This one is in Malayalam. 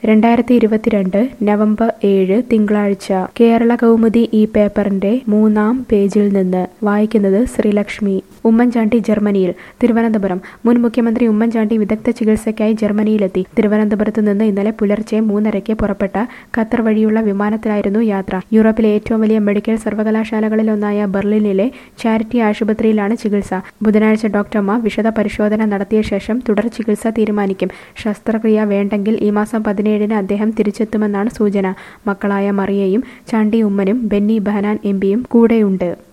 രണ്ടായിരത്തി ഇരുപത്തിരണ്ട് നവംബർ ഏഴ് തിങ്കളാഴ്ച കേരള കൗമുദി ഈ പേപ്പറിന്റെ മൂന്നാം പേജിൽ നിന്ന് വായിക്കുന്നത് ശ്രീലക്ഷ്മി ഉമ്മൻചാണ്ടി ജർമ്മനിയിൽ തിരുവനന്തപുരം മുൻ മുഖ്യമന്ത്രി ഉമ്മൻചാണ്ടി വിദഗ്ധ ചികിത്സയ്ക്കായി ജർമ്മനിയിലെത്തി തിരുവനന്തപുരത്ത് നിന്ന് ഇന്നലെ പുലർച്ചെ മൂന്നരയ്ക്ക് പുറപ്പെട്ട ഖത്തർ വഴിയുള്ള വിമാനത്തിലായിരുന്നു യാത്ര യൂറോപ്പിലെ ഏറ്റവും വലിയ മെഡിക്കൽ സർവകലാശാലകളിലൊന്നായ ബെർലിനിലെ ചാരിറ്റി ആശുപത്രിയിലാണ് ചികിത്സ ബുധനാഴ്ച ഡോക്ടർമാർ വിശദ പരിശോധന നടത്തിയ ശേഷം തുടർ ചികിത്സ തീരുമാനിക്കും ശസ്ത്രക്രിയ വേണ്ടെങ്കിൽ ഈ മാസം പതിനേഴിന് അദ്ദേഹം തിരിച്ചെത്തുമെന്നാണ് സൂചന മക്കളായ മറിയയും ചാണ്ടി ഉമ്മനും ബെന്നി ബെഹനാൻ എം പിയും കൂടെയുണ്ട്